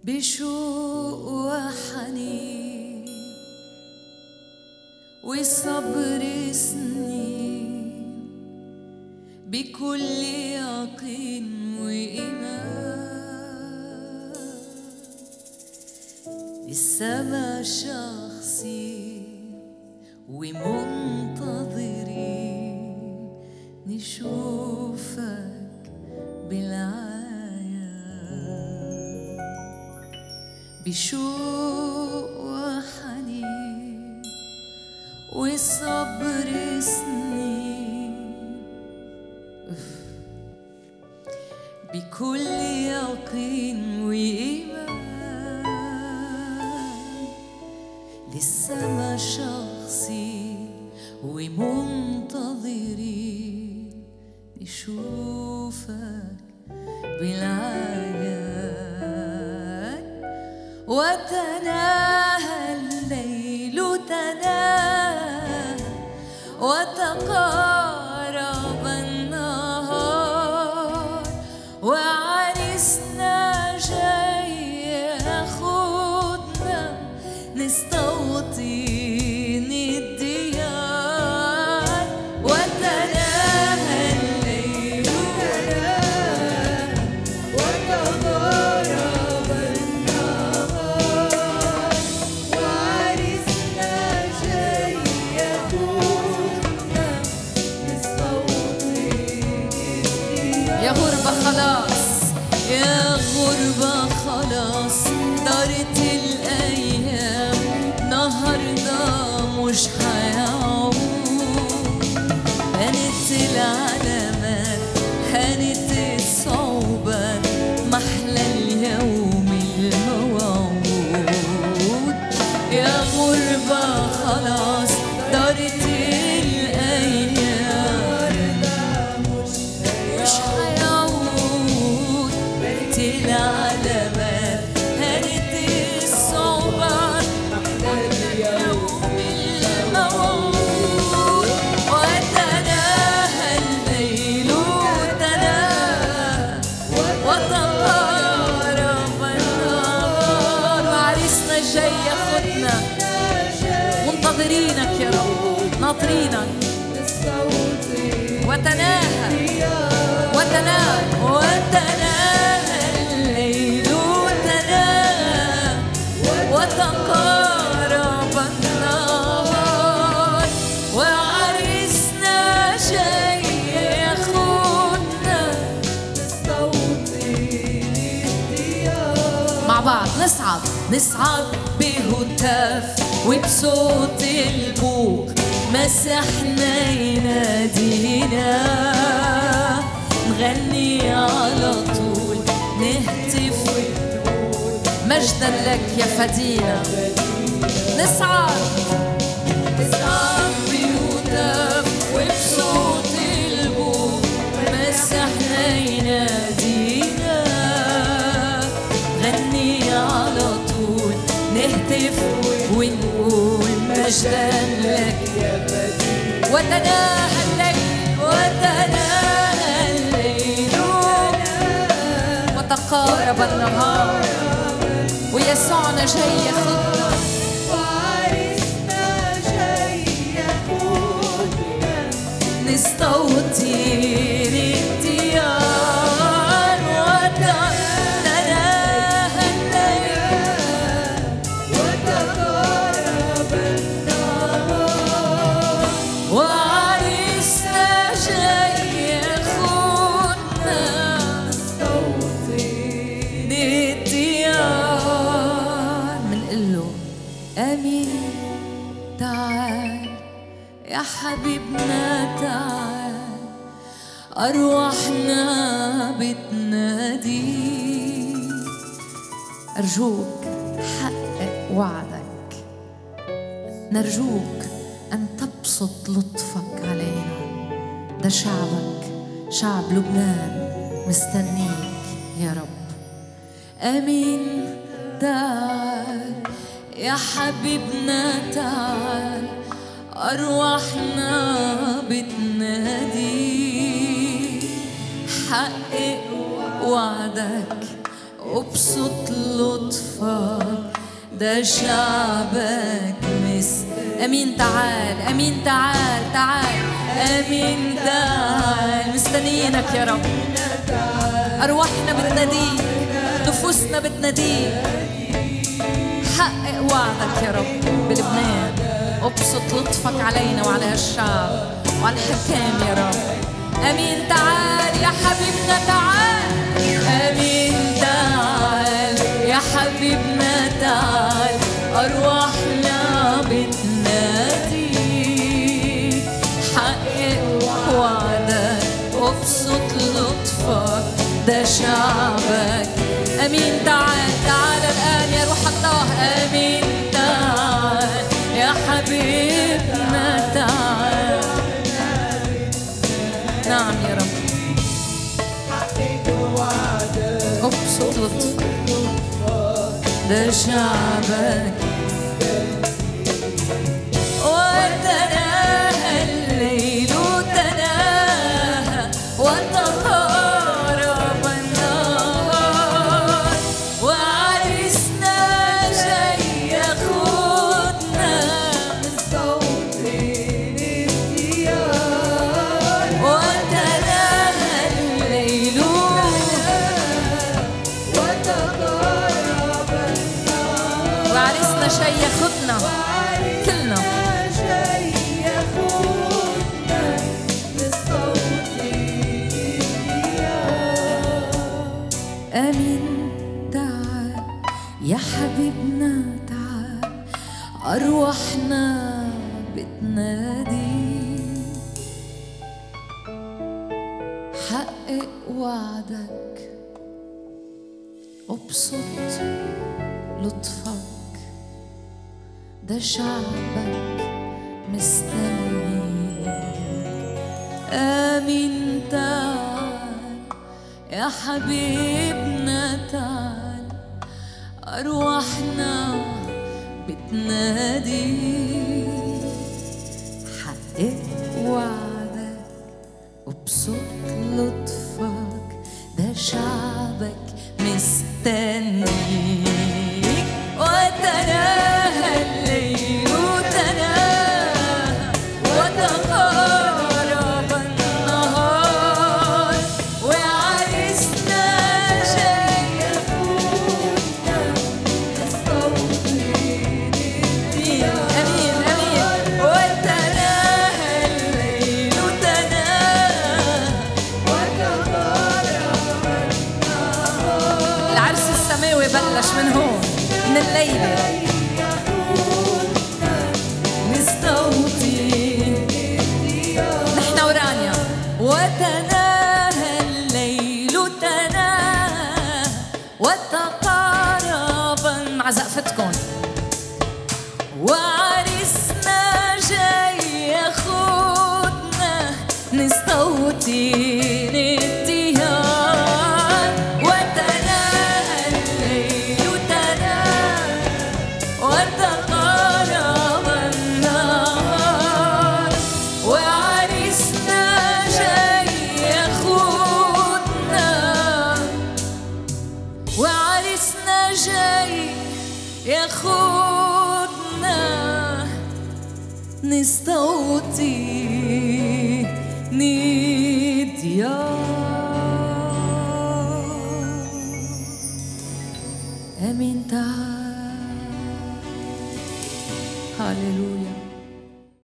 بشوق وحنين وصبر سنين بكل يقين وإيمان السما شخصي ومنتظرين نشوفك بالعيان بشوق وحنين وصبر سنين أف. بكل يقين وإيمان للسما شخصي ومنتظرين نشوفك بالعيان وتناهى الليل تناهى وتقارب النهار وعرسنا جاي ياخدنا نستوطن الديار وتناهى الليل تناهى وتقارب النهار وعرسنا جاي ياخدنا نستوطن الديار يا غربة خلاص يا غربة خلاص دارت الأيام نهاردة مش هيعود هانت العلامات هانت الصعوبات محلى اليوم الموعود يا غربة خلاص دارت الأيام مش هيعود بقت العلامات هانت الصعوبات اليوم الموعود وتناهى الليل تناهى وتقارب النهار وعريسنا الجاي ياخدنا منتظرينك يا رب ناطرينك وتناهى وتناهى وتناهى الليل تناهى وتقارب النهار وعرسنا جاي ياخدنا مع بعض نصعد نصعد بهتاف وبصوت البوق مسحنا ينادينا نغني على طول نهتف مجدا لك يا فدينا نصعد نصعد بهتاف وبصوت البوق مسحنا ينادينا غني على طول نهتف ونقول مجدا لك وتناهى الليل وتناهى الليل وتقارب النهار ويسوعنا جاي ياخدنا نستوطن الديار وتناهى الليل وتقارب النهار وعرسنا جاي ياخدنا نستوطن الديار منقول له امين تعال يا حبيبنا تعال أرواحنا بتنادي أرجوك حقق وعدك نرجوك أن تبسط لطفك علينا ده شعبك شعب لبنان مستنيك يا رب امين تعال يا حبيبنا تعال ارواحنا بتنادي حقق وعدك ابسط لطفك ده شعبك مس امين تعال امين تعال تعال امين تعال مستنيينك يا رب ارواحنا بتناديك نفوسنا بتناديك حقق وعدك يا رب بلبنان ابسط لطفك علينا وعلى هالشعب وعلى الحكام يا رب امين تعال يا حبيبنا تعال امين تعال يا حبيبنا تعال ارواحنا بتنادي حقق وعدك ابسط لطفك ده شعبك امين تعال تعال الان يا روح الله امين تعال يا حبيبنا تعال نعم يا رب ابسط لطفك ده شعبك وتناهى الليل تناهى وتقارب النهار وعرسنا جاي ياخدنا من صوت الديار وتناهى الليل وعرسنا شي ياخدنا كلنا امين تعال يا حبيبنا تعال ارواحنا بتنادي حقق وعدك ابسط لطفك ده شعبك مستني آمين تعال يا حبيبنا تعال أرواحنا بتنادي حقق وعدك وبسط لطفك ده شعبك مستنيك وتناهى الليل تناهى وتقارب النهار وعرسنا جاي أمين أمين وتناهى الليل تناهى العرس السماوي بلش من هون من الليلة مستوطي نحن ورانيا وتناهى الليل تناهى وتقارب مع زقفتكم وعرسنا جاي ياخدنا نستوطن الديار وتناهى الليل تناهى وتقارب النهار وعرسنا جاي ياخدنا وعرسنا جاي ياخدنا نستوطي نديار امين تعال هللويا